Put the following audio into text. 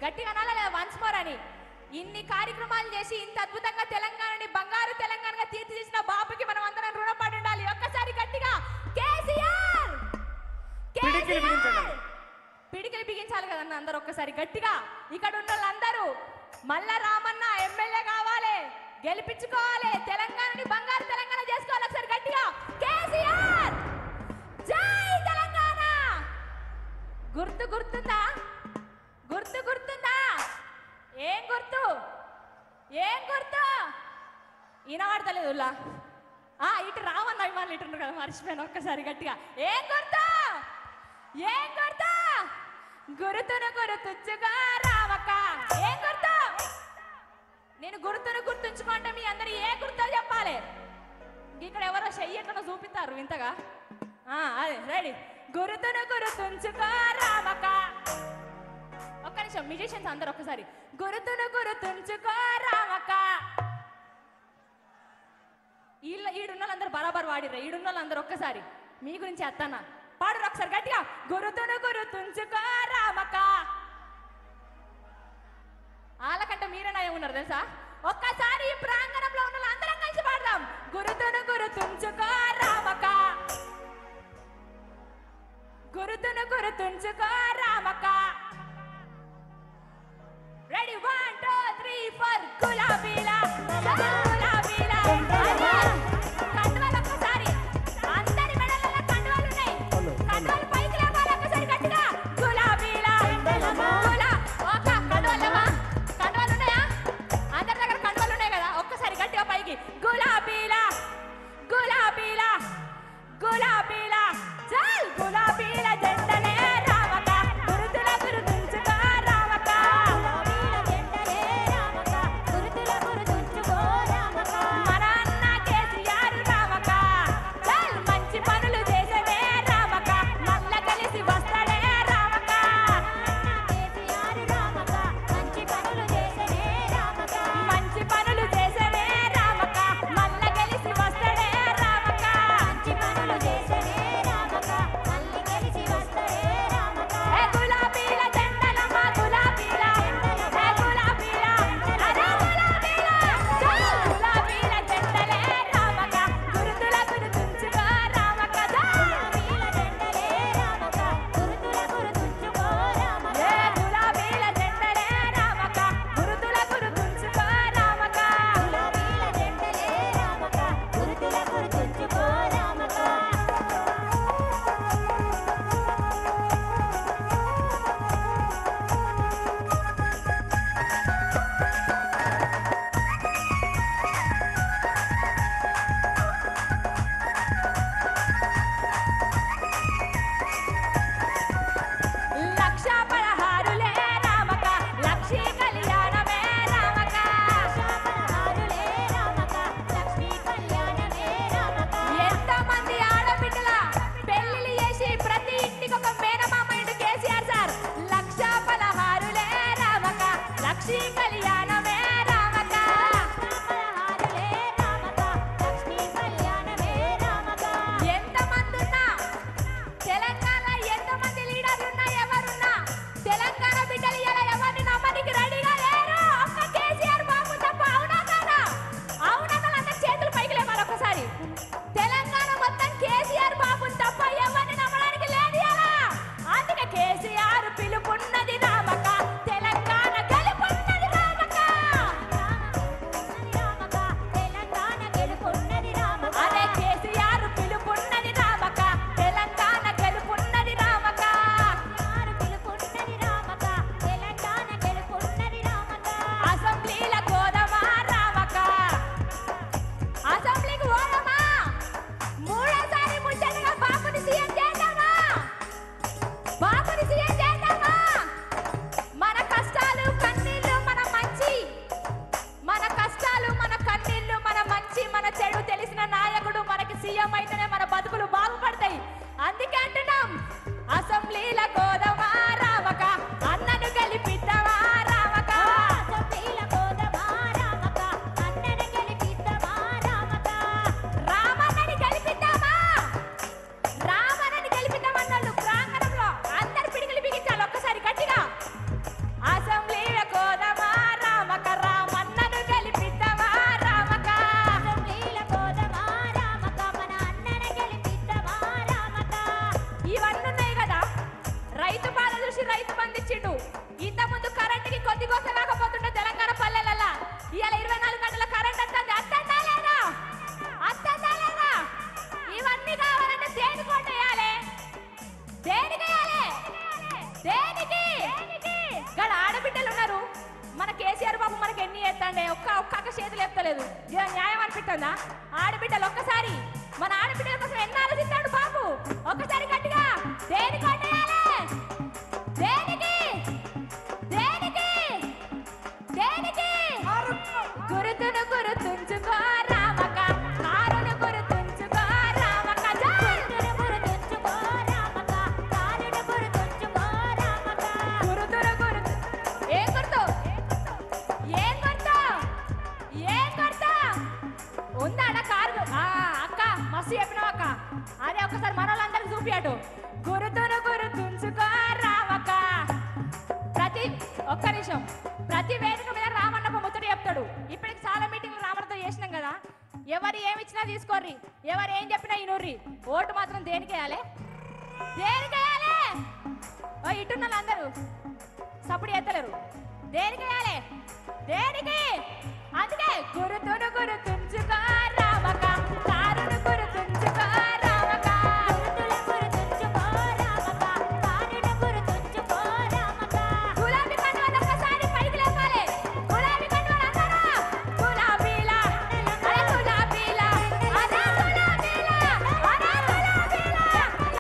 గట్టిగా అనాలా లేదా వన్స్ మోర్ అని ఇన్ని కార్యక్రమాలు చేసి ఇంత అద్భుతంగా తెలంగాణని బంగారు తెలంగాణగా తీర్చిదిద్దిన బాబుకి మనం అందరం రుణపడి ఉండాలి ఒక్కసారి గట్టిగా కేసీఆర్ పిడికిలి బిగించండి. పిడికిలి బిగించాలి కదన్న అందరూ ఒక్కసారి గట్టిగా ఇక్కడ ఉన్న వాళ్ళందరూ మల్ల రామన్న ఎమ్మెల్యే కావాలి గెలిపించుకోవాలి తెలంగాణని బంగారు తెలంగాణ చేసుకోవాలి ఒకసారి గట్టిగా కేసీఆర్ జై తెలంగాణ గుర్తు గుర్తుందా గుర్తు గుర్తుందా ఏం గుర్తు ఏం గుర్తు ఈనవాడతలేదు ఉల్లా ఆ ఇటు రావన్న అభిమానులు ఇటు ఉన్నారు కదా మర్చిపోయాను ఒక్కసారి గట్టిగా ఏం గుర్తు ఏం గుర్తు గురుతును గుర్తుంచుగా రావక్క ఏం గుర్తు నేను గుర్తును గుర్తుంచుకుంటే మీ అందరు ఏ గుర్తో చెప్పాలి ఇక్కడ ఎవరో చెయ్యట్లను చూపిస్తారు వింతగా ఆ, అదే రెడీ గురుతును గుర్తుంచుకో రామక ఒక్క నిమిషం మ్యూజిషియన్స్ అందరు ఒక్కసారి గురుతును గుర్తుంచుకో రామక వీళ్ళ ఈడున్న వాళ్ళందరూ బరాబర్ వాడిర్రా ఈడున్న వాళ్ళందరూ ఒక్కసారి మీ గురించి ఎత్తానా పాడు ఒకసారి గట్టిగా గురుతును గురుతుంచుకో రామక వాళ్ళకంటే మీరే నయం ఉన్నారు తెలుసా ఒక్కసారి ఈ ప్రాంగణంలో ఉన్న వాళ్ళందరం కలిసి పాడదాం గురుతును గురుతుంచుకో రామక గురుతును గురుతుంచుకో రామక ready one two three four గులాబీలా గులాబీలా కండువాలు ఒక్కసారి అందరి మెడలలో కండువాలు ఉన్నాయి కండువాలు పైకి లేవాలి ఒక్కసారి గట్టిగా గులాబీలా గులా ఒక కండువాలమ్మా కండువాలు ఉన్నాయా అందరి దగ్గర కండువాలు ఉన్నాయి కదా ఒక్కసారి గట్టిగా పైకి గులాబీలా గులాబీలా గులాబీలా చల్ గులాబీల జెండనే రావక గురుతుల గురుతుంచుకో రావక మన అన్న కేసీఆర్ రావక చల్ మంచి పనులు చేసేవే రావక మల్ల కలిసి వస్తాడే రావక మంచి పనులు చేసేవే రావక మల్ల కలిసి వస్తాడే రావక ఏ గులాబీల జెండలమ్మ గులాబీల ఏ గులాబీల అరే గులాబీల చల్ గులాబీల జెండలే రావక గురుతుల గురుతుంచుకో రావక ఏ గులాబీల జెండలే రావక గురుతుల గురుతుంచుకో రావక లక్ష పదహారులే రామక లక్ష్మీ కళ్యాణమే రామక ఎంతమంది ఆడబిడ్డల పెళ్లిళ్ళు చేసి ప్రతి ఇంటికి ఒక మేనమామ ఇంటి కేసీఆర్ సార్ లక్ష పదహారులే రామక లక్ష్మీ కళ్యాణమే రామక ఎంతమంది ఉన్నా తెలంగాణ ఎంతమంది లీడర్లు ఉన్నా ఎవరున్నా తెలంగాణ బిడ్డలు ఇలా ఎవరిని నమ్మడానికి రెడీగా లేరు ఒక్క కేసీఆర్ బాబు తప్ప అవునా కాదా అవునా కదా అందరి చేతులు పైకి లేవాలి ఒక్కసారి తెలంగాణ మొత్తం కేసీఆర్ బాబు తప్ప ఎవరిని నమ్మడానికి లేదు ఇలా అందుకే కేసీఆర్ పిలుపున్నది రామక తెలంగాణ గెలుపున్నది రామక అదే కేసీఆర్ పిలుపున్నది రామక తెలంగాణ గెలుపున్నది రామక లేదే ఒక్క ఒక్క అక్క చేతులు లేపుతలేదు ఇది న్యాయం అనిపిస్తుందా ఆడబిడ్డలు ఒక్కసారి మన ఆడబిడ్డల కోసం ఎన్ని ఆలోచిస్తాడు బాబు ఒక్కసారి గట్టిగా దేనికి కొట్టేయాలి దేనికి దేనికి దేనికి గురుతును గురుతుంచుకో రామక కారును గురుతుంచుకో రామక గురుతును గురుతుంచుకో రామక కారును గురుతుంచుకో రామక గురుతును గురుతు ఏం గుర్తు ఏం గుర్తు ఏం గుర్తు ఉందాడ కారు ఆ, అక్క మస్తు చెప్పినావు అక్క అదే ఒకసారి మన వాళ్ళందరికి చూపియాడు గురుతును గురుతుంచుకో రామక ప్రతి ఒక్క నిమిషం ప్రతి వేదిక మీద రామన్న ఒక ముచ్చట చెప్తాడు ఇప్పటికి చాలా మీటింగ్లు రామన్నతో చేసినాం కదా ఎవరు ఏమి ఇచ్చినా తీసుకోర్రి ఎవరు ఏం చెప్పినా ఇనుర్రి ఓటు మాత్రం దేనికి వేయాలి దేనికి వేయాలి ఓ ఇటున్న వాళ్ళందరూ సప్పుడు ఎత్తలేరు దేనికి వేయాలి దేనికి అందుకే గురుతును గురుతు